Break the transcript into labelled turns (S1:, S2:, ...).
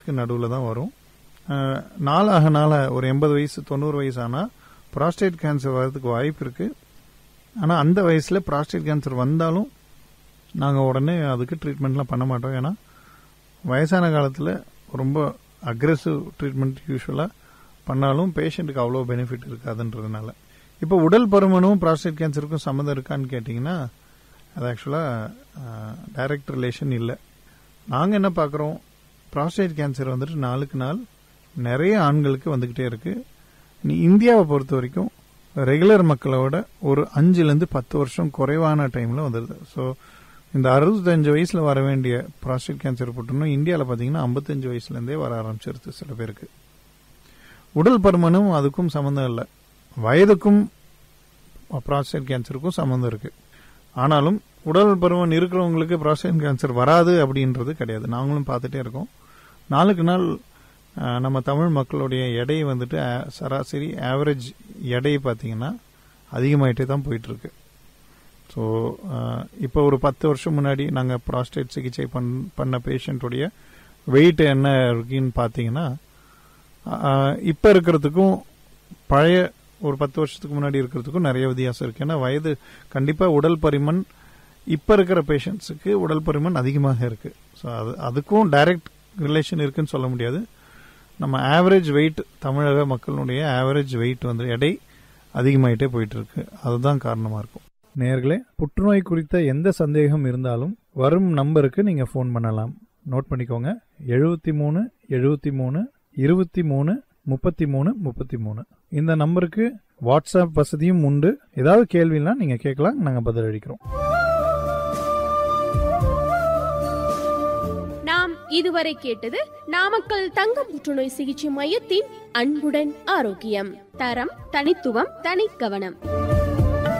S1: நடுவில் தான் வரும் அஹ், நாளாக நாள ஒரு எண்பது வயசு தொண்ணூறு வயசு ஆனால் ப்ராஸ்டேட் கேன்சர் வர்றதுக்கு வாய்ப்பு இருக்கு ஆனால் அந்த வயசில் ப்ராஸ்டேட் கேன்சர் வந்தாலும் நாங்கள் உடனே அதுக்கு ட்ரீட்மெண்ட்லாம் பண்ண மாட்டோம் ஏன்னா வயசான காலத்தில் ரொம்ப அக்ரெசிவ் ட்ரீட்மெண்ட் யூஸ்வலாக பண்ணாலும் பேஷண்ட்டுக்கு அவ்வளோ பெனிஃபிட் இருக்காதுன்றதுனால இப்போ உடல் பருமனும் ப்ராஸ்டேட் கேன்சருக்கும் சம்மந்தம் இருக்கான்னு கேட்டிங்கன்னா அது ஆக்சுவலாக டைரக்ட் ரிலேஷன் இல்லை நாங்கள் என்ன பார்க்குறோம் ப்ராஸ்டேட் கேன்சர் வந்துட்டு நாளுக்கு நாள் நிறைய ஆண்களுக்கு வந்துக்கிட்டே இருக்கு நீ இந்தியாவை பொறுத்த வரைக்கும் ரெகுலர் மக்களோட ஒரு அஞ்சுலேருந்து பத்து வருஷம் குறைவான டைமில் வந்துடுது ஸோ இந்த அறுபத்தஞ்சு வயசில் வர வேண்டிய ப்ராஸ்டேட் கேன்சர் புற்றுநோய் இந்தியாவில் பார்த்தீங்கன்னா ஐம்பத்தஞ்சு வயசுலேருந்தே வர ஆரம்பிச்சிருது சில பேருக்கு உடல் பருமனும் அதுக்கும் சம்மந்தம் இல்லை வயதுக்கும் ப்ராஸ்டேட் கேன்சருக்கும் சம்மந்தம் இருக்கு ஆனாலும் உடல் பருமன் இருக்கிறவங்களுக்கு ப்ராஸ்டேட் கேன்சர் வராது அப்படின்றது கிடையாது நாங்களும் பார்த்துட்டே இருக்கோம் நாளுக்கு நாள் அஹ், நம்ம தமிழ் மக்களுடைய எடை வந்துட்டு அஹ், சராசரி ஆவரேஜ் எடை பார்த்தீங்கன்னா அதிகமாயிட்டே தான் போயிட்டு இருக்கு ஸோ இப்போ ஒரு பத்து வருஷம் முன்னாடி நாங்கள் ப்ராஸ்டேட் சிகிச்சை பண் பண்ண பேஷண்ட்டுடைய வெயிட் என்ன இருக்குன்னு பார்த்தீங்கன்னா இப்போ இருக்கிறதுக்கும் பழைய ஒரு பத்து வருஷத்துக்கு முன்னாடி இருக்கிறதுக்கும் நிறைய வித்தியாசம் இருக்கு ஏன்னா வயது கண்டிப்பாக உடல் பருமன் இப்போ இருக்கிற பேஷண்ட்ஸுக்கு உடல் பருமன் அதிகமாக இருக்கு ஸோ அது அதுக்கும் டைரக்ட் ரிலேஷன் இருக்குன்னு சொல்ல முடியாது நம்ம ஆவரேஜ் வெயிட் தமிழக மக்களுடைய ஆவரேஜ் வெயிட் வந்து எடை அதிகமாயிட்டே போயிட்டு இருக்கு அதுதான் காரணமா இருக்கும் நேர்களே புற்றுநோய் குறித்த எந்த சந்தேகம் இருந்தாலும் வரும் நம்பருக்கு நீங்க ஃபோன் பண்ணலாம் நோட் பண்ணிக்கோங்க எழுபத்தி மூணு எழுபத்தி மூணு இருபத்தி மூணு முப்பத்தி மூணு முப்பத்தி மூணு இந்த நம்பருக்கு வாட்ஸ்அப் வசதியும் உண்டு ஏதாவது கேள்வினா நீங்க கேட்கலாம் நாங்க பதில் அளிக்கிறோம்
S2: நாம் இதுவரை கேட்டது நாமக்கல் தங்க புற்றுநோய் சிகிச்சை மையத்தின் அன்புடன் ஆரோக்கியம் தரம் தனித்துவம் தனி கவனம்